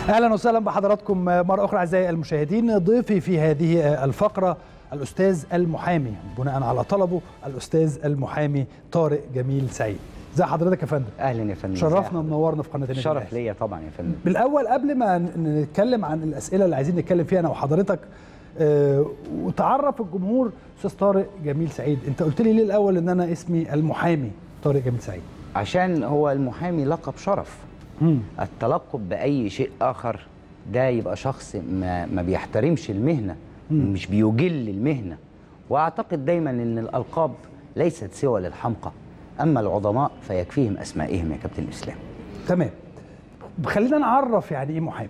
اهلا وسهلا بحضراتكم مره اخرى اعزائي المشاهدين ضيفي في هذه الفقره الاستاذ المحامي بناء على طلبه الاستاذ المحامي طارق جميل سعيد ازي حضرتك يا فندم اهلا يا فندم شرفنا ومنورنا في قناه النادي شرف الأهلي. ليا طبعا يا فندم بالاول قبل ما نتكلم عن الاسئله اللي عايزين نتكلم فيها انا وحضرتك آه، وتعرف الجمهور استاذ طارق جميل سعيد انت قلت لي ليه الاول ان انا اسمي المحامي طارق جميل سعيد عشان هو المحامي لقب شرف مم. التلقب باي شيء اخر ده يبقى شخص ما, ما بيحترمش المهنه مش بيجل المهنه واعتقد دايما ان الالقاب ليست سوى للحمقى اما العظماء فيكفيهم اسمائهم يا كابتن الاسلام تمام خلينا نعرف يعني ايه محامي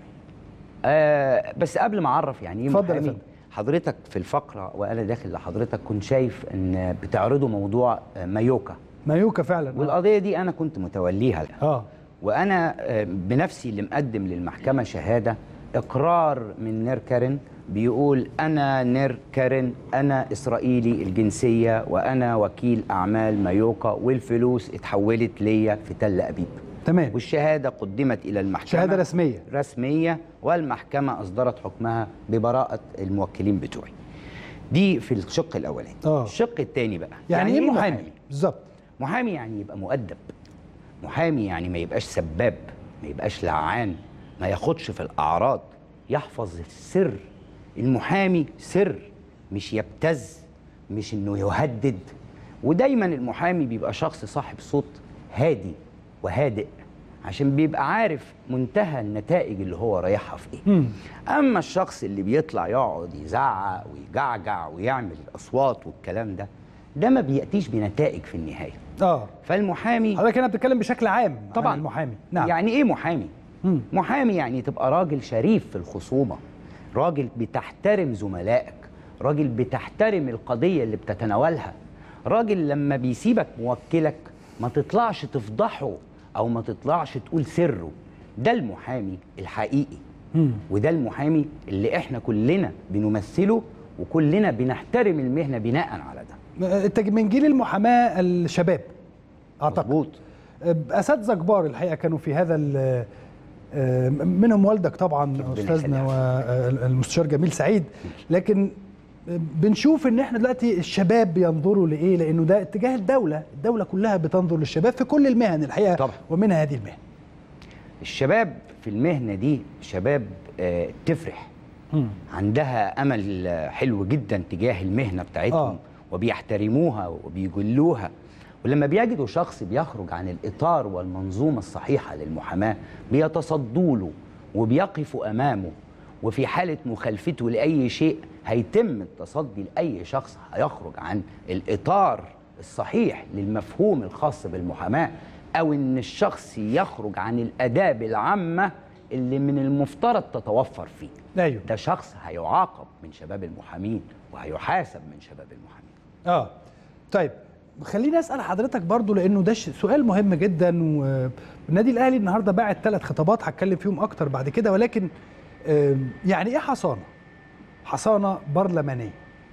آه بس قبل ما اعرف يعني ايه اتفضل يا محامي فندم. حضرتك في الفقره وانا داخل لحضرتك كنت شايف ان بتعرضوا موضوع آه، مايوكا مايوكا فعلا آه. والقضيه دي انا كنت متوليها اه وانا آه، بنفسي اللي مقدم للمحكمه شهاده اقرار من نير كارن بيقول انا نير كارن انا اسرائيلي الجنسيه وانا وكيل اعمال مايوكا والفلوس اتحولت ليا في تل ابيب تمام والشهاده قدمت الى المحكمه شهاده رسميه رسميه والمحكمه اصدرت حكمها ببراءه الموكلين بتوعي دي في الشق الاولاني آه. الشق الثاني بقى يعني, ايه محامي بالظبط محامي يعني يبقى مؤدب محامي يعني ما يبقاش سباب ما يبقاش لعان ما ياخدش في الأعراض يحفظ السر المحامي سر مش يبتز مش انه يهدد ودايما المحامي بيبقى شخص صاحب صوت هادي وهادئ عشان بيبقى عارف منتهى النتائج اللي هو رايحها في ايه مم. اما الشخص اللي بيطلع يقعد يزعق ويجعجع ويعمل الاصوات والكلام ده ده ما بياتيش بنتائج في النهايه اه فالمحامي حضرتك هنا بتتكلم بشكل عام طبعاً. عن المحامي نعم يعني ايه محامي مم. محامي يعني تبقى راجل شريف في الخصومه راجل بتحترم زملائك راجل بتحترم القضيه اللي بتتناولها راجل لما بيسيبك موكلك ما تطلعش تفضحه او ما تطلعش تقول سره ده المحامي الحقيقي مم. وده المحامي اللي احنا كلنا بنمثله وكلنا بنحترم المهنه بناء على ده انت من جيل المحاماه الشباب اعتقد مظبوط اساتذه كبار الحقيقه كانوا في هذا ال- آه، منهم والدك طبعا استاذنا والمستشار جميل سعيد لكن بنشوف ان احنا دلوقتي الشباب بينظروا لايه لانه ده اتجاه الدوله الدوله كلها بتنظر للشباب في كل المهن الحقيقه طبعا. ومنها هذه المهن الشباب في المهنه دي شباب آه، تفرح مم. عندها امل آه، حلو جدا تجاه المهنه بتاعتهم آه. آه. وبيحترموها وبيجلوها ولما بيجدوا شخص بيخرج عن الاطار والمنظومه الصحيحه للمحاماه بيتصدوا له وبيقفوا امامه وفي حاله مخالفته لاي شيء هيتم التصدي لاي شخص هيخرج عن الاطار الصحيح للمفهوم الخاص بالمحاماه او ان الشخص يخرج عن الاداب العامه اللي من المفترض تتوفر فيه ايوه ده شخص هيعاقب من شباب المحامين وهيحاسب من شباب المحامين اه طيب خليني اسال حضرتك برضو لانه ده ش- سؤال مهم جدا والنادي الاهلي النهارده باعت ثلاث خطابات هتكلم فيهم اكتر بعد كده ولكن آم، يعني ايه حصانه؟ حصانه برلمانيه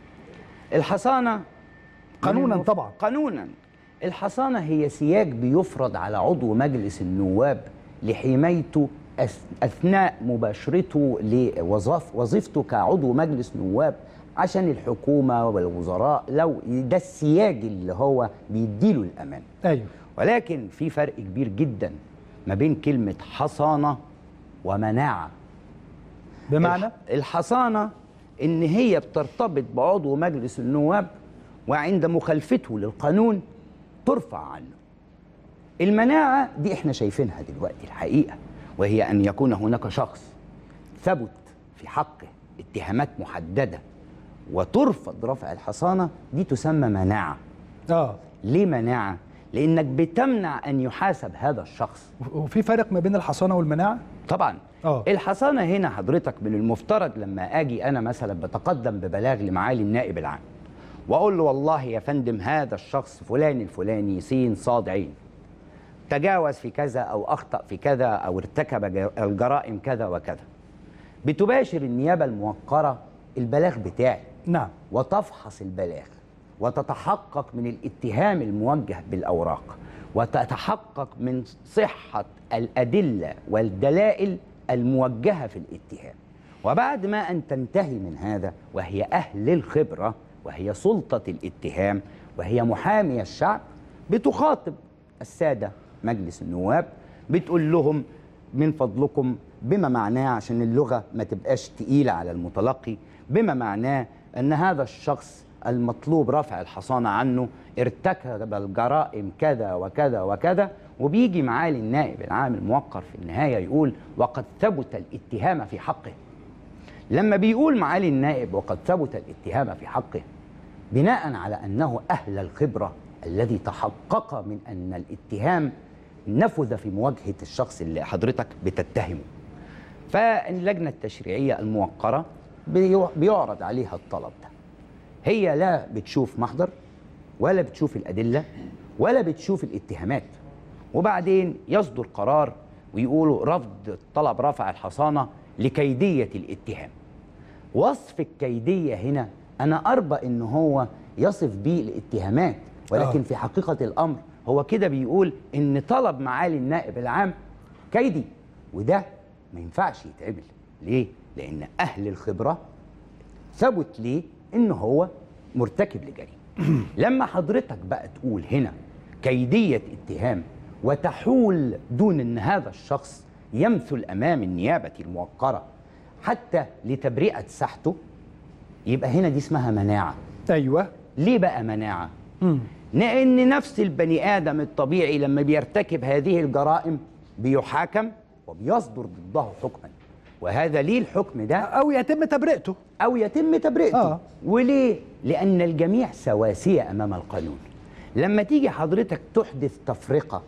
الحصانة قانوناً من- طبعاً. قانونا الحصانة هي سياج بيفرض على عضو مجلس النواب لحمايته أث- أثناء مباشرته لوظيفته كعضو مجلس نواب عشان الحكومة والوزراء لو ده السياج اللي هو بيديله الأمان ايوه ولكن في فرق كبير جدا ما بين كلمة حصانة ومناعة بمعنى الح- الحصانة إن هي بترتبط بعضو مجلس النواب وعند مخالفته للقانون ترفع عنه المناعة دي احنا شايفينها دلوقتي الحقيقة وهي أن يكون هناك شخص ثبت في حقه اتهامات محددة وترفض رفع الحصانة دي تسمى مناعة اه ليه مناعة؟ لأنك بتمنع أن يحاسب هذا الشخص وفي فرق ما بين الحصانه والمناعه؟ طبعا آه. الحصانه هنا حضرتك من المفترض لما اجي انا مثلا بتقدم ببلاغ لمعالي النائب العام واقول له والله يا فندم هذا الشخص فلان الفلاني سين صاد عين تجاوز في كذا او اخطا في كذا او ارتكب ج- الجرائم كذا وكذا بتباشر النيابه الموقره البلاغ بتاعي نعم وتفحص البلاغ وتتحقق من الاتهام الموجه بالاوراق وتتحقق من صحه الادله والدلائل الموجهة في الاتهام وبعد ما أن تنتهي من هذا وهي أهل الخبرة وهي سلطة الاتهام وهي محامي الشعب بتخاطب السادة مجلس النواب بتقول لهم من فضلكم بما معناه عشان اللغة ما تبقاش تقيلة على المتلقي بما معناه أن هذا الشخص المطلوب رفع الحصانة عنه ارتكب الجرائم كذا وكذا وكذا وبيجي معالي النائب العام الموقر في النهاية يقول وقد ثبت الاتهام في حقه لما بيقول معالي النائب وقد ثبت الاتهام في حقه بناء على أنه أهل الخبرة الذي تحقق من أن الاتهام نفذ في مواجهة الشخص اللي حضرتك بتتهمه فاللجنة التشريعية الموقرة بيعرض عليها الطلب ده هي لا بتشوف محضر ولا بتشوف الأدلة ولا بتشوف الاتهامات وبعدين يصدر قرار ويقولوا رفض طلب رفع الحصانة لكيدية الاتهام وصف الكيدية هنا أنا أربى إن هو يصف بيه الاتهامات ولكن آه. في حقيقة الأمر هو كده بيقول إن طلب معالي النائب العام كيدي وده ما ينفعش يتعمل ليه؟ لأن أهل الخبرة ثبت ليه إن هو مرتكب لجريمة لما حضرتك بقى تقول هنا كيدية اتهام وتحول دون ان هذا الشخص يمثل امام النيابه الموقره حتى لتبرئه ساحته يبقى هنا دي اسمها مناعه ايوه ليه بقى مناعه مم. لان نفس البني ادم الطبيعي لما بيرتكب هذه الجرائم بيحاكم وبيصدر ضده حكما وهذا ليه الحكم ده او يتم تبرئته او يتم تبرئته آه. وليه لان الجميع سواسيه امام القانون لما تيجي حضرتك تحدث تفرقه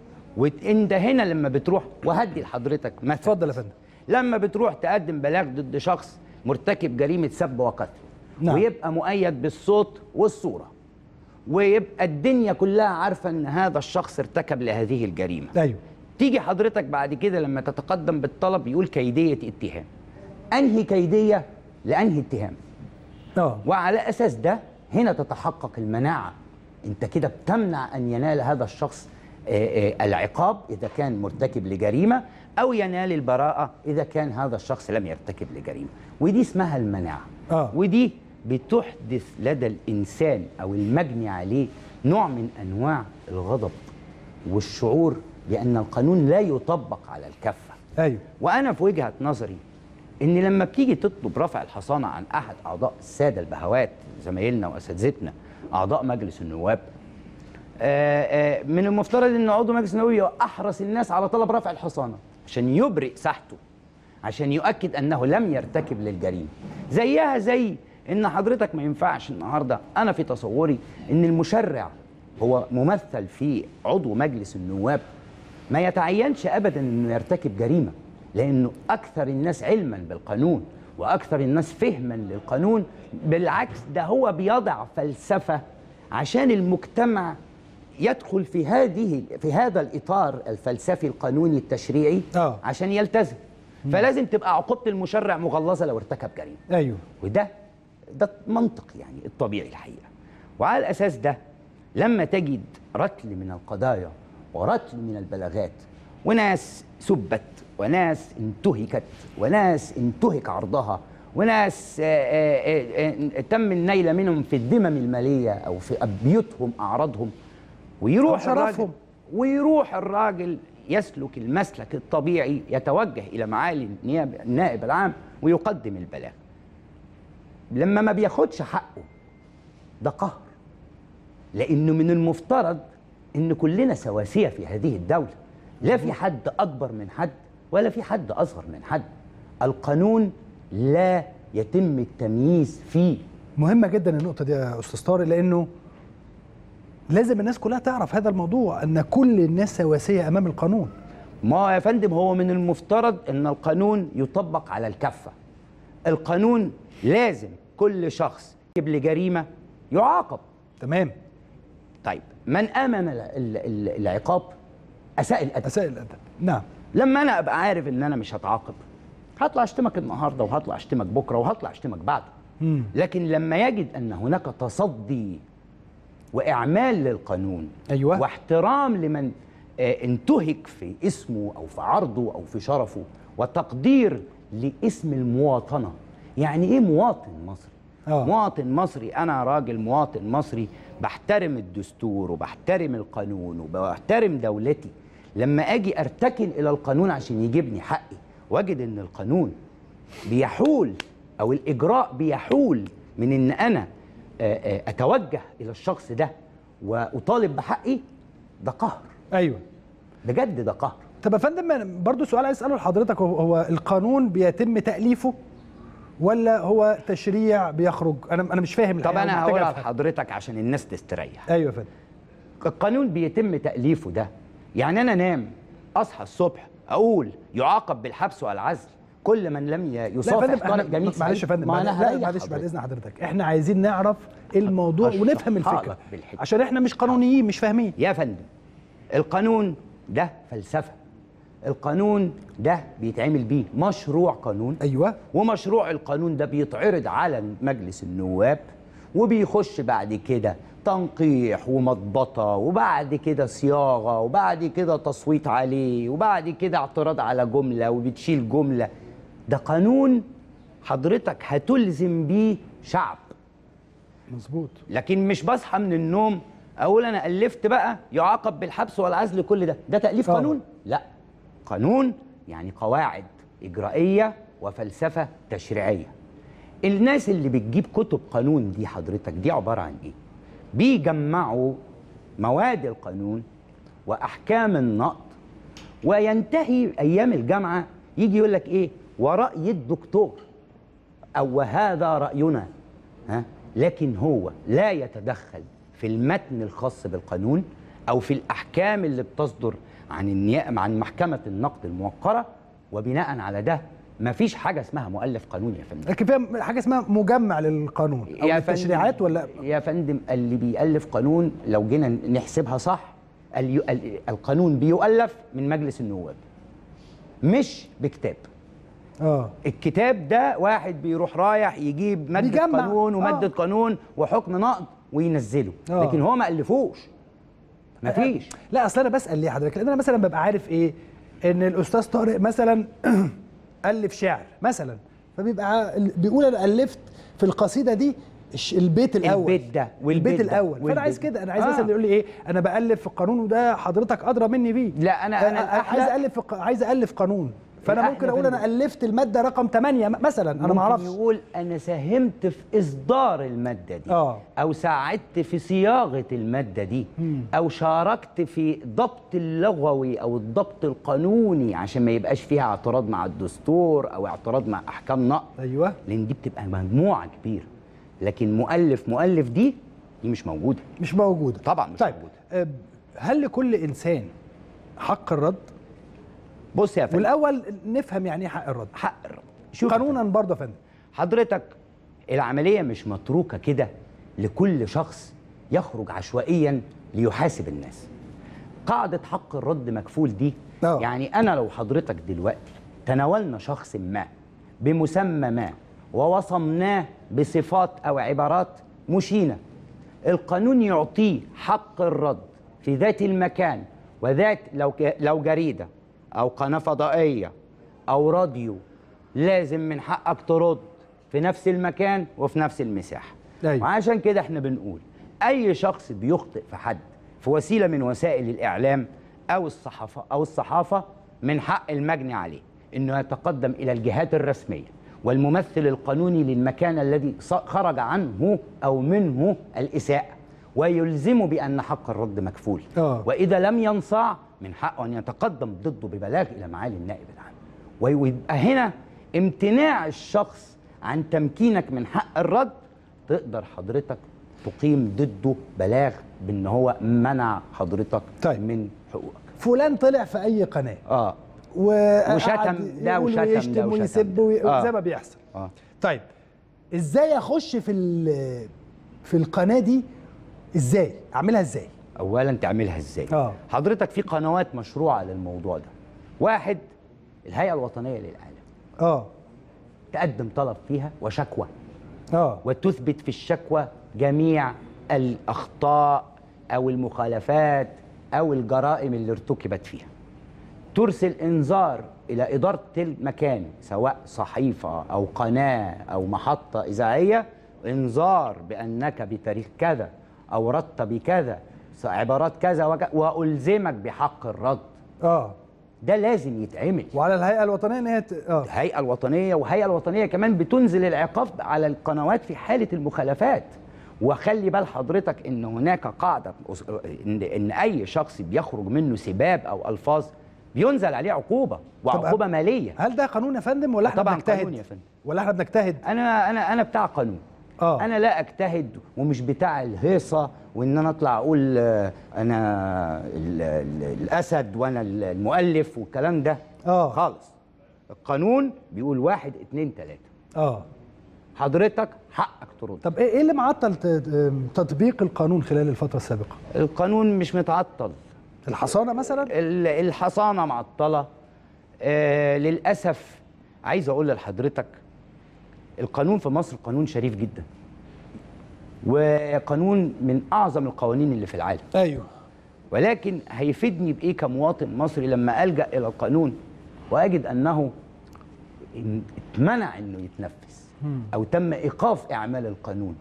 وانت هنا لما بتروح وهدي لحضرتك مثلا اتفضل يا فندم لما بتروح تقدم بلاغ ضد شخص مرتكب جريمه سب وقتل نعم. ويبقى مؤيد بالصوت والصوره ويبقى الدنيا كلها عارفه ان هذا الشخص ارتكب لهذه الجريمه ايوه تيجي حضرتك بعد كده لما تتقدم بالطلب يقول كيديه اتهام انهي كيديه لانهي اتهام اه وعلى اساس ده هنا تتحقق المناعه انت كده بتمنع ان ينال هذا الشخص آه، آه، العقاب إذا كان مرتكب لجريمة أو ينال البراءة إذا كان هذا الشخص لم يرتكب لجريمة ودي اسمها المناعة آه. ودي بتحدث لدى الإنسان أو المجني عليه نوع من أنواع الغضب والشعور بأن القانون لا يطبق على الكفة أيوه. وأنا في وجهة نظري ان لما بتيجي تطلب رفع الحصانه عن احد اعضاء الساده البهوات زمايلنا واساتذتنا اعضاء مجلس النواب آه، آه، من المفترض ان عضو مجلس النووي احرص الناس على طلب رفع الحصانه عشان يبرئ ساحته عشان يؤكد انه لم يرتكب للجريمه زيها زي ان حضرتك ما ينفعش النهارده انا في تصوري ان المشرع هو ممثل في عضو مجلس النواب ما يتعينش ابدا انه يرتكب جريمه لانه اكثر الناس علما بالقانون واكثر الناس فهما للقانون بالعكس ده هو بيضع فلسفه عشان المجتمع يدخل في هذه في هذا الاطار الفلسفي القانوني التشريعي أوه. عشان يلتزم مم. فلازم تبقى عقوبه المشرع مغلظه لو ارتكب جريمه ايوه وده ده منطق يعني الطبيعي الحقيقه وعلى الاساس ده لما تجد رتل من القضايا ورتل من البلاغات وناس سبت وناس انتهكت وناس انتهك عرضها وناس آآ آآ تم النيل منهم في الذمم الماليه او في بيوتهم اعراضهم ويروح الراجل ويروح الراجل يسلك المسلك الطبيعي يتوجه الى معالي النائب العام ويقدم البلاغ لما ما بياخدش حقه ده قهر لانه من المفترض ان كلنا سواسيه في هذه الدوله لا في حد اكبر من حد ولا في حد اصغر من حد القانون لا يتم التمييز فيه مهمه جدا النقطه دي يا استاذ طارق لانه لازم الناس كلها تعرف هذا الموضوع ان كل الناس سواسيه امام القانون ما يا فندم هو من المفترض ان القانون يطبق على الكفه القانون لازم كل شخص يرتكب لجريمه يعاقب تمام طيب من امن العقاب اساء الادب اساء الادب نعم لما انا ابقى عارف ان انا مش هتعاقب هطلع اشتمك النهارده وهطلع اشتمك بكره وهطلع اشتمك بعده لكن لما يجد ان هناك تصدي واعمال للقانون أيوة. واحترام لمن آه، انتهك في اسمه او في عرضه او في شرفه وتقدير لاسم المواطنه يعني ايه مواطن مصري آه. مواطن مصري انا راجل مواطن مصري بحترم الدستور وبحترم القانون وبحترم دولتي لما اجي ارتكن الى القانون عشان يجيبني حقي واجد ان القانون بيحول او الاجراء بيحول من ان انا آه، آه، اتوجه الى الشخص ده واطالب بحقي ده قهر ايوه بجد ده قهر طب يا فندم برضه سؤال عايز اساله لحضرتك هو- هو القانون بيتم تاليفه ولا هو تشريع بيخرج انا انا مش فاهم طب الحقيقة انا ومحتاج هقولها أفهم. لحضرتك عشان الناس تستريح ايوه يا فندم القانون بيتم تأليفه ده يعني أنا نام أصحى الصبح أقول يعاقب بالحبس والعزل كل من لم ي- لا يا يصافح فندم طارق احنا جميل معلش يا سعيد. فندم ما معلش- أنا لا هريح معلش بعد حضرتك. اذن حضرتك احنا عايزين نعرف الموضوع هشرحها ونفهم لك الفكره بالحتة. عشان احنا مش قانونيين مش فاهمين يا فندم القانون ده فلسفة القانون ده بيتعمل بيه مشروع قانون ايوه ومشروع القانون ده بيتعرض على مجلس النواب وبيخش بعد كده تنقيح ومضبطة وبعد كده صياغة وبعد كده تصويت عليه وبعد كده اعتراض على جملة وبتشيل جملة ده قانون حضرتك هتلزم بيه شعب مظبوط لكن مش بصحى من النوم اقول انا الفت بقى يعاقب بالحبس والعزل كل ده ده تاليف آه. قانون لا قانون يعني قواعد اجرائيه وفلسفه تشريعيه الناس اللي بتجيب كتب قانون دي حضرتك دي عباره عن ايه بيجمعوا مواد القانون واحكام النقد وينتهي ايام الجامعه يجي يقول لك ايه وراي الدكتور أو وهذا رأينا ها لكن هو لا يتدخل في المتن الخاص بالقانون أو في الأحكام اللي بتصدر عن النيابة عن محكمة النقد الموقرة وبناء على ده مفيش حاجة اسمها مؤلف قانون يا فندم لكن فيها حاجه اسمها مجمع للقانون او يا فندم- التشريعات ولا يا فندم اللي بيألف قانون لو جينا نحسبها صح ال- ال- القانون بيؤلف من مجلس النواب مش بكتاب اه الكتاب ده واحد بيروح رايح يجيب مادة بيجمع. قانون ومادة آه. قانون وحكم نقد وينزله آه. لكن هو ما ألفوش مفيش لا اصل انا بسال ليه حضرتك لان انا مثلا ببقى عارف ايه ان الاستاذ طارق مثلا الف شعر مثلا فبيبقى ال- بيقول انا الفت في القصيده دي الش- البيت الاول البيت ده والبيت البيت ده الاول والبيت فانا عايز ده. كده انا عايز آه. مثلا يقول لي ايه انا بالف في القانون وده حضرتك ادرى مني بيه لا، أنا- أنا آه، الأحلى- عايز الف في ق- عايز الف قانون فانا الأحلى ممكن اقول انا فندم. الفت الماده رقم 8 مثلا انا ما ممكن اعرفش يقول أنا ساهمت في إصدار المادة دي آه. أو ساعدت في صياغة المادة دي مم. أو شاركت في ضبط اللغوي أو الضبط القانوني عشان ما يبقاش فيها اعتراض مع الدستور أو اعتراض مع أحكام نقد ايوه لان دي بتبقى مجموعه كبيره لكن مؤلف مؤلف دي دي مش موجوده مش موجوده طبعا مش طيب موجوده آه، هل لكل انسان حق الرد بص يا فندم والاول نفهم يعني ايه حق الرد حق الرب شوف يا قانونا فندم، برضه يا فندم حضرتك العمليه مش متروكه كده لكل شخص يخرج عشوائيا ليحاسب الناس قاعده حق الرد مكفول دي آه. يعني انا لو حضرتك دلوقتي تناولنا شخص ما بمسمى ما ووصمناه بصفات او عبارات مشينه القانون يعطيه حق الرد في ذات المكان وذات لو ك- لو جريده او قناه فضائيه او راديو لازم من حقك ترد في نفس المكان وفي نفس المساحه أيوة. وعشان كده احنا بنقول اي شخص بيخطئ في حد في وسيله من وسائل الاعلام او الصحافه او الصحافه من حق المجني عليه انه يتقدم الى الجهات الرسميه والممثل القانوني للمكان الذي ص- خرج عنه او منه الاساءه ويلزمه بان حق الرد مكفول آه. واذا لم ينصاع من حقه ان يتقدم ضده ببلاغ الى معالي النائب العام ويبقى هنا امتناع الشخص عن تمكينك من حق الرد تقدر حضرتك تقيم ضده بلاغ بان هو منع حضرتك طيب. من حقوقك فلان طلع في اي قناه اه وقعد وشتم ده يقول وشتم ده ويشتم وشتم ويسب ده. وي- آه. زي ما بيحصل اه طيب ازاي اخش في ال- في القناه دي ازاي اعملها ازاي اولا تعملها ازاي آه. حضرتك في قنوات مشروعه للموضوع ده واحد الهيئه الوطنيه للاعلام اه تقدم طلب فيها وشكوى اه وتثبت في الشكوى جميع الأخطاء أو المخالفات او الجرائم اللي ارتكبت فيها ترسل انذار الى اداره المكان سواء صحيفه او قناه او محطه اذاعيه انذار بانك بتاريخ كذا اوردت بكذا عبارات كذا وكذا والزمك بحق الرد اه ده لازم يتعمل وعلى الهيئه الوطنيه ان هي ت- اه الهيئه الوطنيه والهيئه الوطنيه كمان بتنزل العقاب على القنوات في حاله المخالفات وخلي بال حضرتك ان هناك قاعده ان, إن اي شخص بيخرج منه سباب او الفاظ بينزل عليه عقوبه وعقوبه ماليه هل ده قانون يا فندم ولا احنا طبعاً بنجتهد قانون يا فندم. ولا احنا بنجتهد انا انا انا بتاع قانون آه. انا لا اجتهد ومش بتاع الهيصه وان انا اطلع اقول آه، انا ال- ال- الاسد وانا المؤلف والكلام ده آه. خالص القانون بيقول واحد اتنين تلاته اه حضرتك حقك ترد طب ايه إيه اللي معطل ت- ت- تطبيق القانون خلال الفتره السابقه القانون مش متعطل الحصانه مثلا ال- الحصانه معطله آه للاسف عايز اقول لحضرتك القانون في مصر قانون شريف جدا وقانون من اعظم القوانين اللي في العالم ايوه ولكن هيفيدني بايه كمواطن مصري لما الجا الى القانون واجد انه إن- اتمنع انه يتنفذ او تم ايقاف اعمال القانون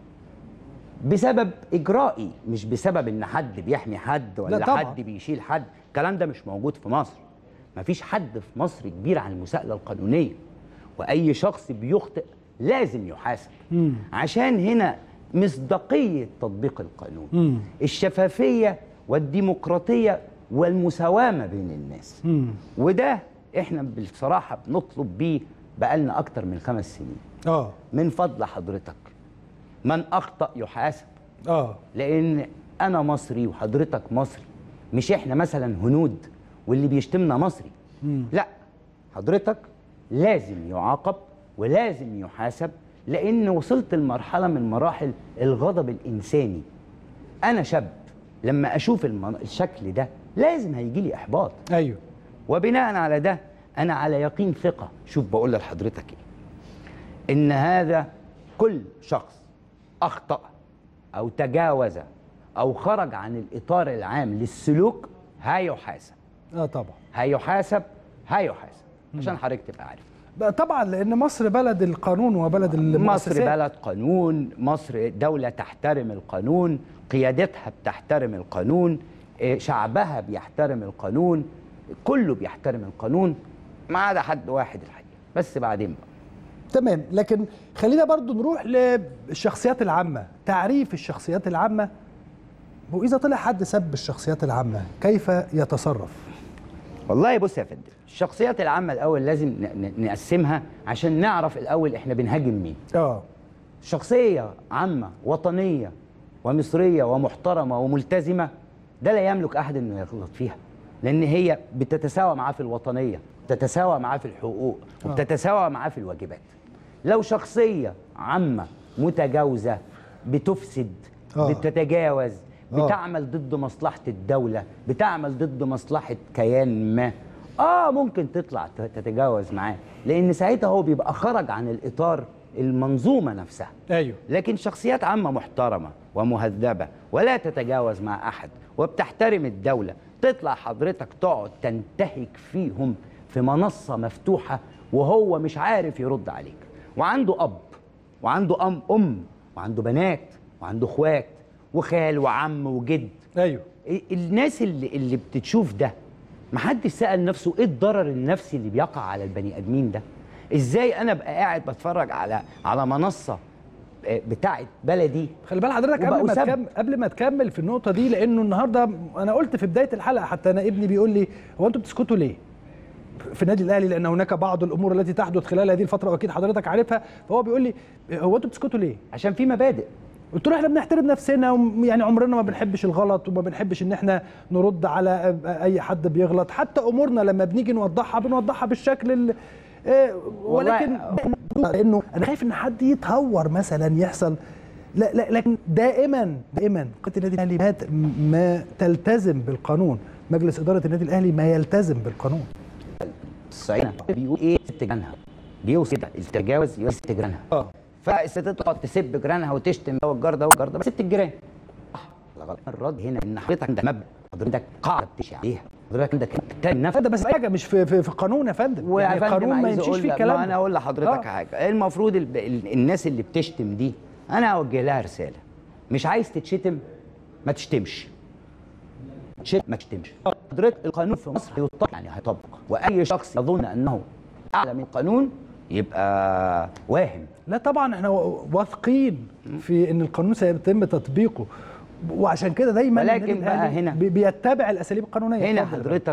بسبب اجرائي مش بسبب ان حد بيحمي حد ولا لا طبعاً. حد بيشيل حد الكلام ده مش موجود في مصر مفيش حد في مصر كبير عن المساءله القانونيه واي شخص بيخطئ لازم يحاسب مم. عشان هنا مصداقيه تطبيق القانون مم. الشفافيه والديمقراطيه والمساواه ما بين الناس مم. وده احنا بصراحه بنطلب بيه بقالنا اكتر من خمس سنين اه من فضل حضرتك من اخطا يحاسب اه لان انا مصري وحضرتك مصري مش احنا مثلا هنود واللي بيشتمنا مصري مم. لا حضرتك لازم يعاقب ولازم يحاسب لان وصلت لمرحله من مراحل الغضب الانساني انا شاب لما اشوف المن- الشكل ده لازم هيجي لي احباط ايوه وبناء على ده انا على يقين ثقه شوف بقول لحضرتك ايه ان هذا كل شخص اخطا او تجاوز او خرج عن الاطار العام للسلوك هيحاسب اه طبعا هيحاسب هيحاسب عشان حضرتك تبقى عارف بقى طبعا لان مصر بلد القانون وبلد المؤسسات مصر بلد قانون مصر دولة تحترم القانون قيادتها بتحترم القانون إيه، شعبها بيحترم القانون كله بيحترم القانون ما عدا حد واحد الحقيقة بس بعدين بقى تمام لكن خلينا برضو نروح للشخصيات العامة تعريف الشخصيات العامة وإذا طلع حد سب الشخصيات العامة كيف يتصرف والله بص يا فندم الشخصيات العامة الأول لازم ن- ن- نقسمها عشان نعرف الأول إحنا بنهاجم مين اه شخصية عامة وطنية ومصرية ومحترمة وملتزمة ده لا يملك أحد إنه يغلط فيها لأن هي بتتساوى معاه في الوطنية بتتساوى معاه في الحقوق وبتتساوى معاه في الواجبات لو شخصية عامة متجاوزة بتفسد آه. بتتجاوز آه. بتعمل ضد مصلحة الدولة بتعمل ضد مصلحة كيان ما اه ممكن تطلع ت- تتجاوز معاه لان ساعتها هو بيبقى خرج عن الاطار المنظومة نفسها ايوه لكن شخصيات عامة محترمة ومهذبة ولا تتجاوز مع أحد وبتحترم الدولة تطلع حضرتك تقعد تنتهك فيهم في منصة مفتوحة وهو مش عارف يرد عليك وعنده أب وعنده أم أم وعنده بنات وعنده إخوات وخال وعم وجد ايوه ال- الناس اللي اللي بتشوف ده محدش سأل نفسه ايه الضرر النفسي اللي بيقع على البني ادمين ده ازاي انا ابقى قاعد بتفرج على على منصه آه، بتاعت بلدي خلي بال حضرتك قبل وبقوا ما سب. تكمل قبل ما تكمل في النقطة دي لأنه النهاردة أنا قلت في بداية الحلقة حتى أنا ابني بيقول لي هو أنتوا بتسكتوا ليه؟ في النادي الأهلي لأن هناك بعض الأمور التي تحدث خلال هذه الفترة وأكيد حضرتك عارفها فهو بيقول لي هو أنتوا بتسكتوا ليه؟ عشان في مبادئ قلت له احنا بنحترم نفسنا ويعني عمرنا ما بنحبش الغلط وما بنحبش ان احنا نرد على اي حد بيغلط حتى امورنا لما بنيجي نوضحها بنوضحها بالشكل ال- آه، ولكن لانه انا خايف ان حد يتهور مثلا يحصل لا لا لكن دائما دائما قناه النادي الاهلي ما ت- ما تلتزم بالقانون مجلس اداره النادي الاهلي ما يلتزم بالقانون الصعيد بيقول ايه ست جيرانها بيوصل كده التجاوز يوصل ست جيرانها اه فالستات تقعد تسب جيرانها وتشتم ده والجار ده والجار ده بس ست الجيران غلط الرد هنا ان حضرتك عندك مبدا حضرتك قاعده بتمشي عليها حضرتك عندك نفس ده بس حاجه مش في في, في قانون يا فندم ويا يعني فندم القانون ما عايز يمشيش أقول فيه لك- الكلام ما انا ده. اقول لحضرتك آه. حاجه المفروض ال... ال- الناس اللي بتشتم دي انا اوجه لها رساله مش عايز تتشتم ما تشتمش شتم ما تشتمش حضرتك القانون في مصر يطبق يعني هيطبق واي شخص يظن انه اعلى من القانون يبقى واهم لا طبعا احنا واثقين في ان القانون سيتم تطبيقه وعشان كده دايما ولكن النادي بقى الأهلي هنا- بي- بيتبع الاساليب القانونيه هنا اتفضل يا حضرتك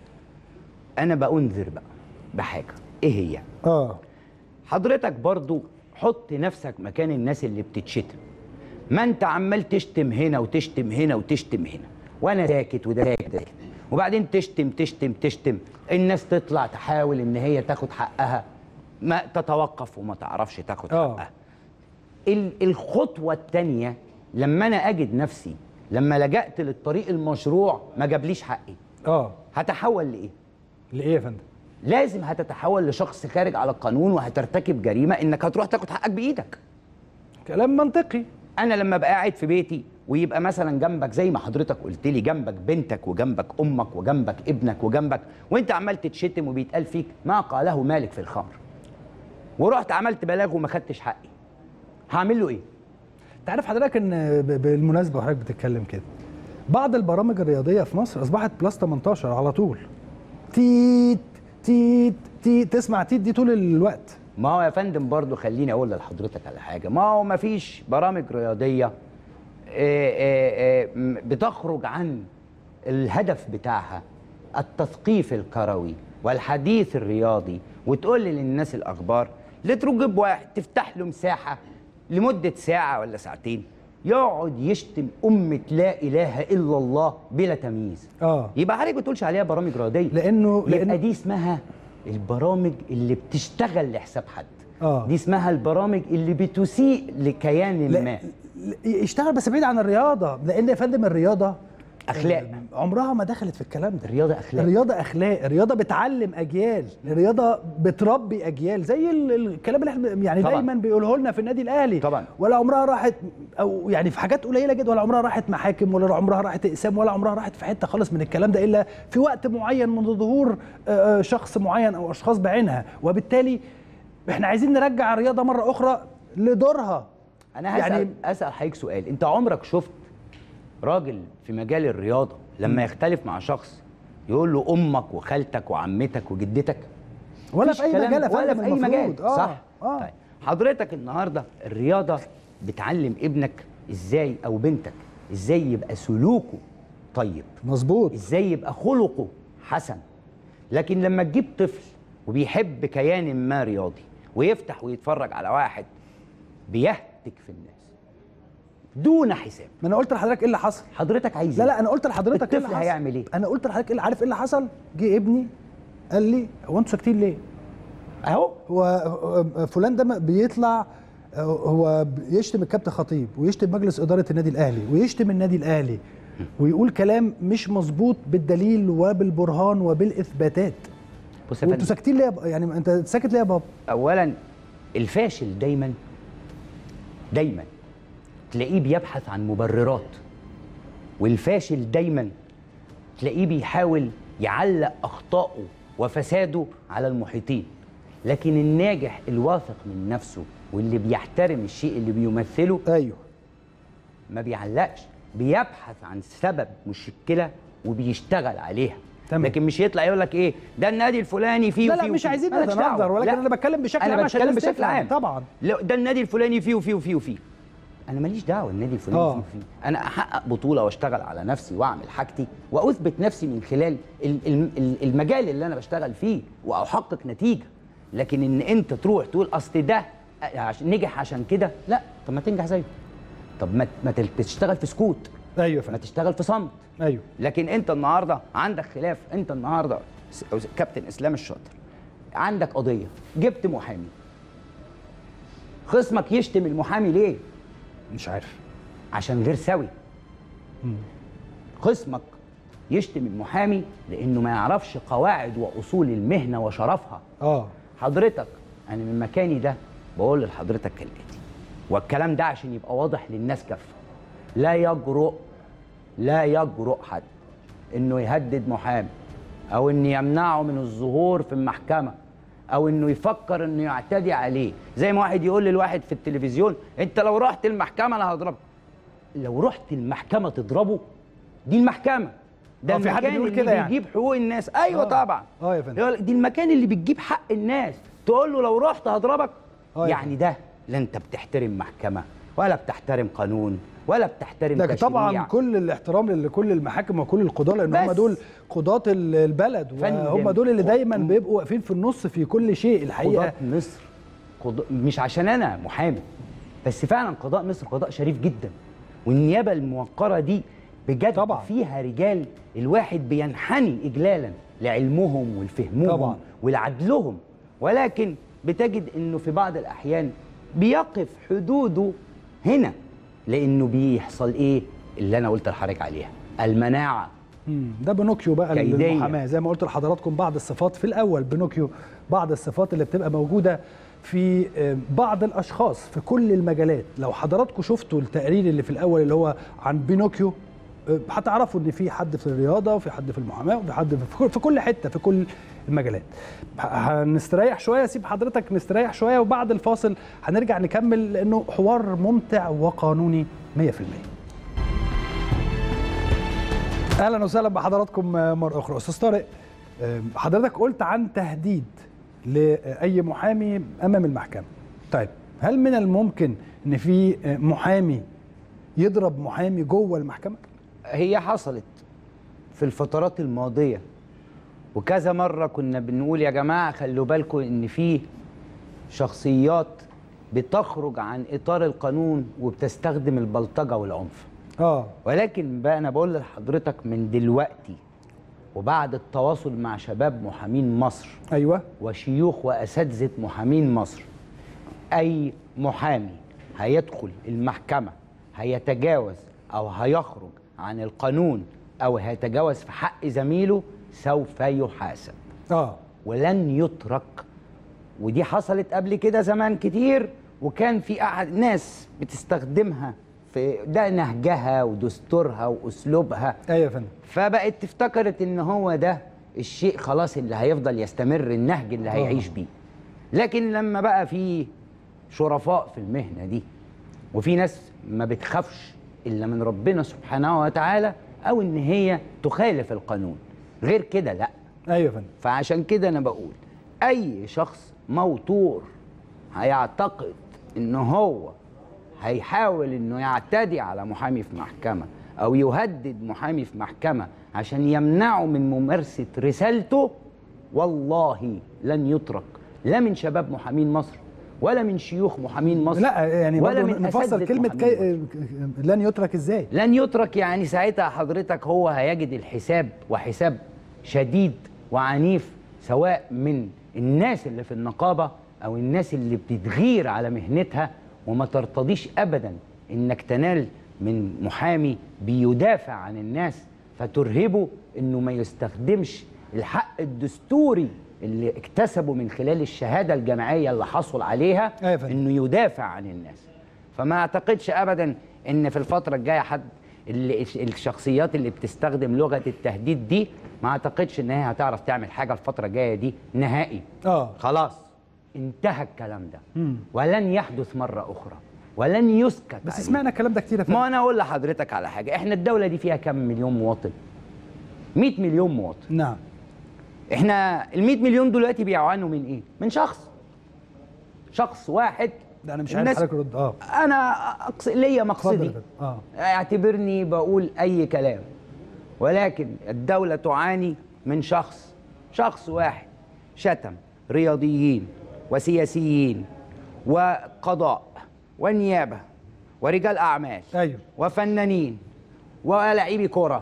انا بأنذر بقى بحاجه ايه هي فندم. اه حضرتك برضو حط نفسك مكان الناس اللي بتتشتم ما انت عمال تشتم هنا وتشتم هنا وتشتم هنا وانا ساكت وده ساكت ساكت. وبعدين تشتم تشتم تشتم الناس تطلع تحاول ان هي تاخد حقها ما تتوقف وما تعرفش تاخد آه. حقها ال- الخطوه الثانيه لما انا اجد نفسي لما لجأت للطريق المشروع ما جابليش حقي اه هتحول لايه لايه يا فندم لازم هتتحول لشخص خارج على القانون وهترتكب جريمه انك هتروح تاخد حقك بايدك كلام منطقي انا لما ابقى قاعد في بيتي ويبقى مثلا جنبك زي ما حضرتك قلت لي جنبك بنتك وجنبك امك وجنبك ابنك وجنبك وانت عمال تتشتم وبيتقال فيك ما قاله مالك في الخمر ورحت عملت بلاغ وما خدتش حقي هعمل له ايه انت عارف حضرتك ان ب- بالمناسبه وحضرتك بتتكلم كده بعض البرامج الرياضيه في مصر اصبحت بلس 18 على طول تيت تيت تيت تسمع تيت دي طول الوقت ما هو يا فندم برضو خليني اقول لحضرتك على حاجه ما هو ما فيش برامج رياضيه آه، آه، آه، م- بتخرج عن الهدف بتاعها التثقيف الكروي والحديث الرياضي وتقول للناس الاخبار لا تجيب واحد تفتح له مساحه لمده ساعه ولا ساعتين يقعد يشتم أمة لا إله إلا الله بلا تمييز اه يبقى حضرتك ما بتقولش عليها برامج رياضية لانه يبقى لانه دي اسمها البرامج اللي بتشتغل لحساب حد آه. دي اسمها البرامج اللي بتسيء لكيان لا- ما لا- يشتغل بس بعيد عن الرياضه لان يا فندم الرياضه اخلاق آه، عمرها ما دخلت في الكلام ده الرياضه اخلاق الرياضه اخلاق الرياضه بتعلم اجيال الرياضه بتربي اجيال زي ال- الكلام اللي احنا يعني طبعاً. دايما بيقوله لنا في النادي الاهلي طبعاً. ولا عمرها راحت او يعني في حاجات قليله جدا ولا عمرها راحت محاكم ولا عمرها راحت اقسام ولا عمرها راحت في حته خالص من الكلام ده الا في وقت معين من ظهور آه، آه، شخص معين او اشخاص بعينها وبالتالي احنا عايزين نرجع الرياضه مره اخرى لدورها انا هسال يعني- يعني اسال حضرتك سؤال انت عمرك شفت راجل في مجال الرياضه لما يختلف مع شخص يقول له امك وخالتك وعمتك وجدتك ولا مفيش في اي كلام- مجال يا ولا فندم في اي المفروض. مجال آه، صح آه. طيب حضرتك النهارده الرياضه بتعلم ابنك ازاي او بنتك ازاي يبقى سلوكه طيب مظبوط ازاي يبقى خلقه حسن لكن لما تجيب طفل وبيحب كيان ما رياضي ويفتح ويتفرج على واحد بيهتك في الناس دون حساب ما انا قلت لحضرتك ايه اللي حصل حضرتك عايز لا إيه؟ لا انا قلت لحضرتك ايه اللي الطفل حصل هيعمل ايه انا قلت لحضرتك ايه عارف ايه اللي حصل جه ابني قال لي هو انتوا ساكتين ليه اهو هو فلان ده ما بيطلع هو يشتم الكابتن خطيب ويشتم مجلس اداره النادي الاهلي ويشتم النادي الاهلي ويقول كلام مش مظبوط بالدليل وبالبرهان وبالاثباتات بص يا وانتوا فندم ساكتين ليه يا بابا؟ يعني انت ساكت ليه يا بابا اولا الفاشل دايما دايما تلاقيه بيبحث عن مبررات والفاشل دايما تلاقيه بيحاول يعلق اخطائه وفساده على المحيطين لكن الناجح الواثق من نفسه واللي بيحترم الشيء اللي بيمثله ايوه ما بيعلقش بيبحث عن سبب مشكله وبيشتغل عليها تمام. لكن مش يطلع يقول لك ايه ده النادي الفلاني فيه لا لا وفيه مش وفيه. عايزين مالكش دعوة. نتنظر ولكن لا. انا بتكلم بشكل انا عام عشان بتكلم الناس بشكل تفهم. عام طبعا لا ده النادي الفلاني فيه وفيه وفيه وفيه انا ماليش دعوه النادي الفلاني آه. فيه وفيه انا احقق بطوله واشتغل على نفسي واعمل حاجتي واثبت نفسي من خلال ال- ال- ال- المجال اللي انا بشتغل فيه واحقق نتيجه لكن ان انت تروح تقول اصل ده عشان نجح عشان كده لا طب ما تنجح زيه طب ما ما تشتغل في سكوت ايوه ما فندم تشتغل في صمت ايوه لكن انت النهارده عندك خلاف انت النهارده س- أو س- كابتن اسلام الشاطر عندك قضيه جبت محامي خصمك يشتم المحامي ليه مش عارف عشان غير سوي خصمك يشتم المحامي لانه ما يعرفش قواعد واصول المهنه وشرفها اه حضرتك انا من مكاني ده بقول لحضرتك كالاتي والكلام ده عشان يبقى واضح للناس كافه لا يجرؤ لا يجرؤ حد انه يهدد محامي او انه يمنعه من الظهور في المحكمه او انه يفكر انه يعتدي عليه زي ما واحد يقول للواحد في التلفزيون انت لو رحت المحكمه انا هضربك لو رحت المحكمه تضربه دي المحكمه ده آه، في حد المكان بيقول اللي كده يعني. بيجيب حقوق الناس ايوه آه. طبعا آه يا فندم. يقول- دي المكان اللي بتجيب حق الناس تقول له لو رحت هضربك آه يا يعني ده لا انت بتحترم محكمه ولا بتحترم قانون ولا بتحترم لكن تشريع طبعا كل الاحترام لكل المحاكم وكل القضاة لان هم بس. دول قضاة ال- البلد فندم. وهم دول اللي دايما قض- بيبقوا واقفين في النص في كل شيء الحقيقة قضاء مصر قضاء مش عشان انا محامي بس فعلا قضاء مصر قضاء شريف جدا والنيابه الموقره دي بجد طبعا. فيها رجال الواحد بينحني اجلالا لعلمهم ولفهمهم طبعا. ولعدلهم ولكن بتجد انه في بعض الاحيان بيقف حدوده هنا لانه بيحصل ايه اللي انا قلت لحضرتك عليها المناعه مم. ده بنوكيو بقى كيدية. للمحاماه زي ما قلت لحضراتكم بعض الصفات في الاول بنوكيو بعض الصفات اللي بتبقى موجوده في آه، بعض الاشخاص في كل المجالات لو حضراتكم شفتوا التقرير اللي في الاول اللي هو عن بينوكيو آه، هتعرفوا ان في حد في الرياضه وفي حد في المحاماه وفي حد في كل- في كل حته في كل المجالات ه- هنستريح شويه سيب حضرتك نستريح شويه وبعد الفاصل هنرجع نكمل لانه حوار ممتع وقانوني 100% اهلا وسهلا بحضراتكم مره اخرى استاذ طارق آه، حضرتك قلت عن تهديد لاي محامي امام المحكمه طيب هل من الممكن ان في آه، محامي يضرب محامي جوه المحكمه هي حصلت في الفترات الماضية وكذا مرة كنا بنقول يا جماعة خلوا بالكم إن في شخصيات بتخرج عن إطار القانون وبتستخدم البلطجة والعنف اه ولكن بقى أنا بقول لحضرتك من دلوقتي وبعد التواصل مع شباب محامين مصر ايوه وشيوخ واساتذه محامين مصر اي محامي هيدخل المحكمه هيتجاوز او هيخرج عن القانون او هيتجاوز في حق زميله سوف يحاسب اه ولن يترك ودي حصلت قبل كده زمان كتير وكان في أحد ناس بتستخدمها في ده نهجها ودستورها واسلوبها ايوه يا فندم فبقت تفتكرت ان هو ده الشيء خلاص اللي هيفضل يستمر النهج اللي هيعيش بيه لكن لما بقى في شرفاء في المهنه دي وفي ناس ما بتخافش الا من ربنا سبحانه وتعالى او ان هي تخالف القانون غير كده لا ايوه يا فندم فعشان كده انا بقول اي شخص موتور هيعتقد ان هو هيحاول انه يعتدي على محامي في محكمه او يهدد محامي في محكمه عشان يمنعه من ممارسه رسالته والله لن يترك لا من شباب محامين مصر ولا من شيوخ محامين مصر لا يعني ولا برضه من نفسر أساتذة كلمه محامين كي... مصر. لن يترك ازاي لن يترك يعني ساعتها حضرتك هو هيجد الحساب وحساب شديد وعنيف سواء من الناس اللي في النقابة أو الناس اللي بتتغير على مهنتها وما ترتضيش أبدا إنك تنال من محامي بيدافع عن الناس فترهبه إنه ما يستخدمش الحق الدستوري اللي اكتسبه من خلال الشهادة الجامعية اللي حصل عليها أيوة يا فندم. إنه يدافع عن الناس فما اعتقدش ابدا ان في الفتره الجايه حد اللي الشخصيات اللي بتستخدم لغه التهديد دي ما اعتقدش ان هي هتعرف تعمل حاجه الفتره الجايه دي نهائي اه خلاص انتهى الكلام ده مم. ولن يحدث مره اخرى ولن يسكت بس عليه. سمعنا الكلام ده كتير يا فندم ما انا اقول لحضرتك على حاجه احنا الدوله دي فيها كم مليون مواطن 100 مليون مواطن نعم احنا ال 100 مليون دلوقتي بيعانوا من ايه من شخص شخص واحد ده انا مش عارف الناس- حضرتك رد اه انا أقص... ليا اتفضل مقصدي يا فندم. اه اعتبرني بقول اي كلام ولكن الدولة تعاني من شخص شخص واحد شتم رياضيين وسياسيين وقضاء ونيابة ورجال أعمال ايوه وفنانين ولاعبي كرة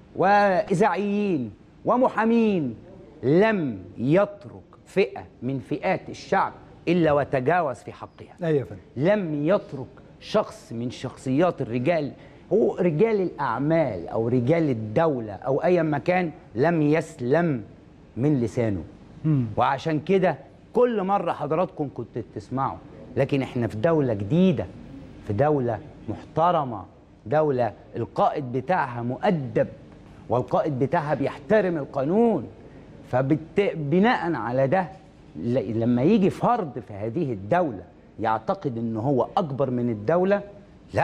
وإذاعيين ومحامين لم يترك فئة من فئات الشعب إلا وتجاوز في حقها ايوه يا فندم لم يترك شخص من شخصيات الرجال هو رجال الأعمال أو رجال الدولة أو أي مكان لم يسلم من لسانه مم. وعشان كده كل مرة حضراتكم كنت تسمعوا لكن احنا في دولة جديدة في دولة محترمة دولة القائد بتاعها مؤدب والقائد بتاعها بيحترم القانون فبناء على ده ل- لما يجي فرد في هذه الدولة يعتقد ان هو اكبر من الدولة لا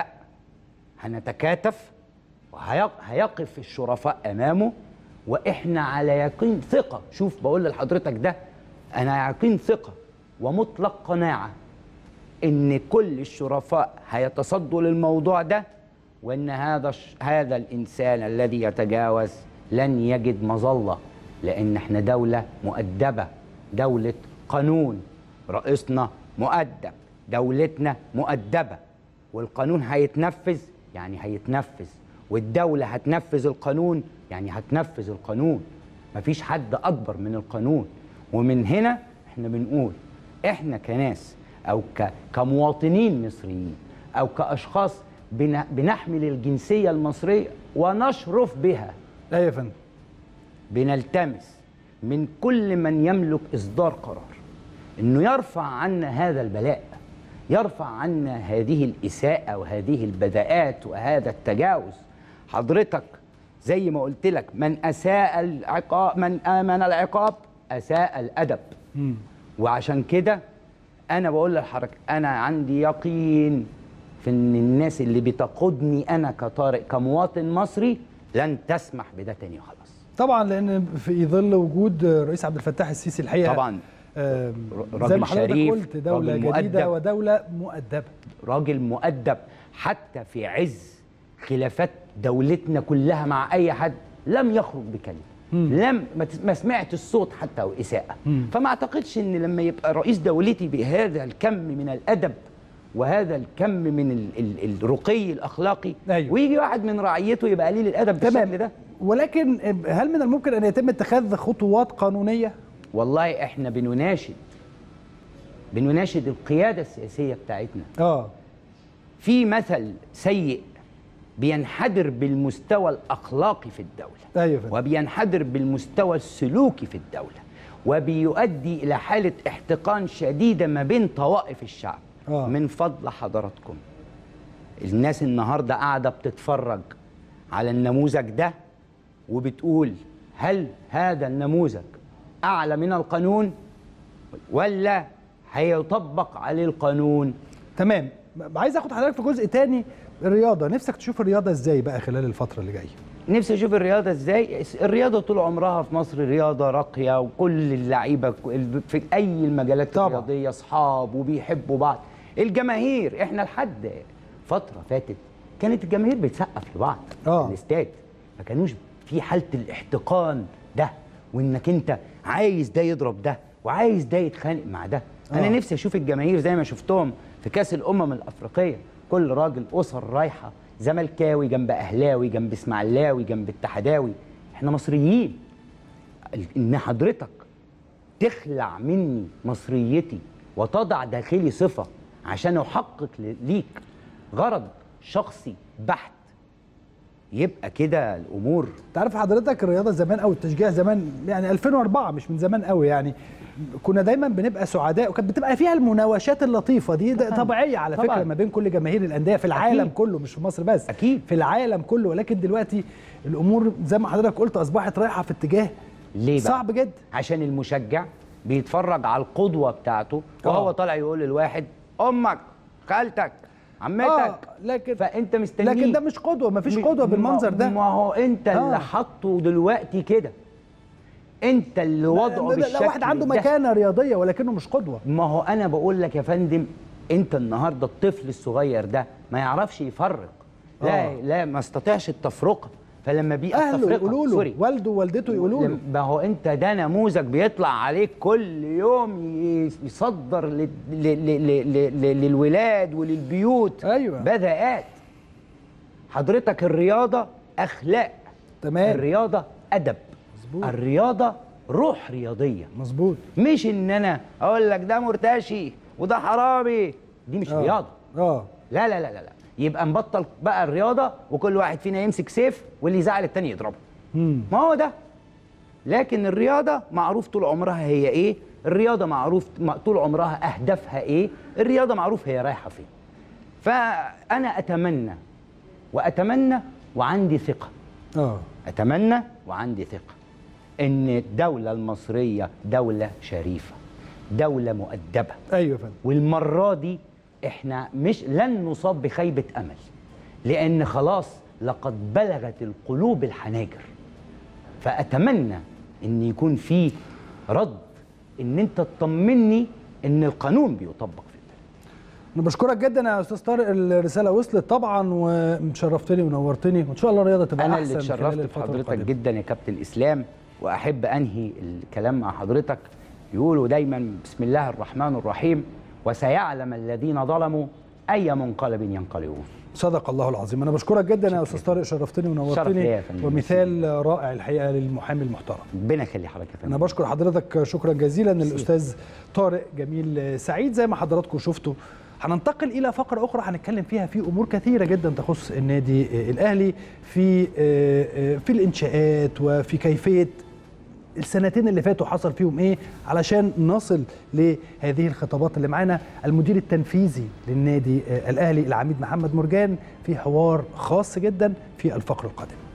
هنتكاتف وهيقف الشرفاء امامه واحنا على يقين ثقة شوف بقول لحضرتك ده انا يقين ثقة ومطلق قناعة ان كل الشرفاء هيتصدوا للموضوع ده وان هذا الش- هذا الانسان الذي يتجاوز لن يجد مظله لان احنا دوله مؤدبه دوله قانون رئيسنا مؤدب دولتنا مؤدبه والقانون هيتنفذ يعني هيتنفذ والدوله هتنفذ القانون يعني هتنفذ القانون مفيش حد اكبر من القانون ومن هنا احنا بنقول احنا كناس او ك- كمواطنين مصريين او كاشخاص بن- بنحمل الجنسيه المصريه ونشرف بها ايوه يا فندم بنلتمس من كل من يملك اصدار قرار انه يرفع عنا هذا البلاء يرفع عنا هذه الاساءه وهذه البذاءات وهذا التجاوز حضرتك زي ما قلت لك من اساء العقاب من امن العقاب اساء الادب وعشان كده انا بقول للحضرتك انا عندي يقين في ان الناس اللي بتقودني انا كطارق كمواطن مصري لن تسمح بده تاني خلاص طبعا لان في ظل وجود الرئيس عبد الفتاح السيسي الحقيقه طبعا آم، راجل زي ما حضرتك شريف، قلت دوله راجل جديده مؤدب. ودوله مؤدبه راجل مؤدب حتى في عز خلافات دولتنا كلها مع اي حد لم يخرج بكلمه لم ما تس- ما سمعت الصوت حتى او اساءه فما اعتقدش ان لما يبقى رئيس دولتي بهذا الكم من الادب وهذا الكم من ال ال الرقي الاخلاقي أيوة. ويجي واحد من رعيته يبقى قليل الادب بالشكل ده ولكن هل من الممكن ان يتم اتخاذ خطوات قانونيه والله احنا بنناشد بنناشد القياده السياسيه بتاعتنا اه في مثل سيء بينحدر بالمستوى الاخلاقي في الدوله ايوه يا فندم. وبينحدر بالمستوى السلوكي في الدوله وبيؤدي الى حاله احتقان شديده ما بين طوائف الشعب آه. من فضل حضراتكم الناس النهارده قاعده بتتفرج على النموذج ده وبتقول هل هذا النموذج اعلى من القانون ولا هيطبق عليه القانون تمام عايز اخد حضرتك في جزء تاني الرياضه نفسك تشوف الرياضه ازاي بقى خلال الفتره اللي جايه نفسي اشوف الرياضه ازاي الرياضه طول عمرها في مصر رياضه راقيه وكل اللعيبه في اي المجالات طبعا. الرياضيه اصحاب وبيحبوا بعض الجماهير احنا لحد فتره فاتت كانت الجماهير بتسقف لبعض آه. في الاستاد ما كانوش في حاله الاحتقان ده وانك انت عايز ده يضرب ده وعايز ده يتخانق مع ده انا آه. نفسي اشوف الجماهير زي ما شفتهم في كاس الامم الافريقيه كل راجل اسر رايحه زملكاوي جنب اهلاوي جنب اسماعيلاوي جنب اتحداوي احنا مصريين ال- ان حضرتك تخلع مني مصريتي وتضع داخلي صفه عشان احقق ل- ليك غرض شخصي بحت يبقى كده الامور انت عارف حضرتك الرياضه زمان او التشجيع زمان يعني 2004 مش من زمان قوي يعني كنا دايما بنبقى سعداء وكانت بتبقى فيها المناوشات اللطيفه دي ده طبعاً. طبيعيه على طبعاً. فكره ما بين كل جماهير الانديه في العالم أكيد. كله مش في مصر بس أكيد. في العالم كله ولكن دلوقتي الامور زي ما حضرتك قلت اصبحت رايحه في اتجاه ليه بقى؟ صعب جدا عشان المشجع بيتفرج على القدوه بتاعته وهو آه. طالع يقول للواحد امك خالتك عمتك اه لكن فانت مستنيه لكن ده مش قدوه ما فيش قدوه م- بالمنظر ما- ده ما هو انت آه. اللي حاطه دلوقتي كده انت اللي وضعه لا, بالشكل لا واحد عنده ده. مكانه رياضيه ولكنه مش قدوه ما هو انا بقول لك يا فندم انت النهارده الطفل الصغير ده ما يعرفش يفرق لا آه. لا ما استطيعش التفرقه فلما بيبقى اهله التفرقة- يقولوا له سوري والده ووالدته يقولوا له ما هو انت ده نموذج بيطلع عليك كل يوم ي- يصدر لل- ل- ل- ل- ل- للولاد وللبيوت أيوة. بذاءات حضرتك الرياضه اخلاق تمام. الرياضه ادب مظبوط. الرياضه روح رياضيه مظبوط مش ان انا اقول لك ده مرتشي وده حرامي دي مش آه. رياضه اه لا لا لا لا لا يبقى نبطل بقى الرياضه وكل واحد فينا يمسك سيف واللي يزعل التاني يضربه مم. ما هو ده لكن الرياضه معروف طول عمرها هي ايه الرياضه معروف م- طول عمرها اهدافها ايه الرياضه معروف هي رايحه فين فانا اتمنى واتمنى وعندي ثقه اه اتمنى وعندي ثقه ان الدوله المصريه دوله شريفه دوله مؤدبه ايوه يا فندم والمره دي احنا مش لن نصاب بخيبه امل لان خلاص لقد بلغت القلوب الحناجر فاتمنى ان يكون في رد ان انت تطمني ان القانون بيطبق في البلد انا بشكرك جدا يا استاذ طارق الرساله وصلت طبعا وشرفتني ونورتني وان شاء الله الرياضه تبقى انا احسن اللي خلال اتشرفت الفترة بحضرتك القادمة. جدا يا كابتن اسلام واحب انهي الكلام مع حضرتك يقولوا دايما بسم الله الرحمن الرحيم وسيعلم الذين ظلموا اي منقلب ينقلبون صدق الله العظيم انا بشكرك جدا يا استاذ طارق شرفتني شرف ليا ونورتني يا فندم. ومثال رائع الحقيقه للمحامي المحترم ربنا يخلي حضرتك يا فندم انا بشكر حضرتك شكرا جزيلا الاستاذ طارق جميل سعيد زي ما حضراتكم شفتوا هننتقل الى فقره اخرى هنتكلم فيها في امور كثيره جدا تخص النادي الاهلي في في الانشاءات وفي كيفيه السنتين اللي فاتوا حصل فيهم ايه علشان نصل لهذه الخطابات اللي معانا المدير التنفيذي للنادي الاهلي العميد محمد مرجان في حوار خاص جدا في الفقره القادمه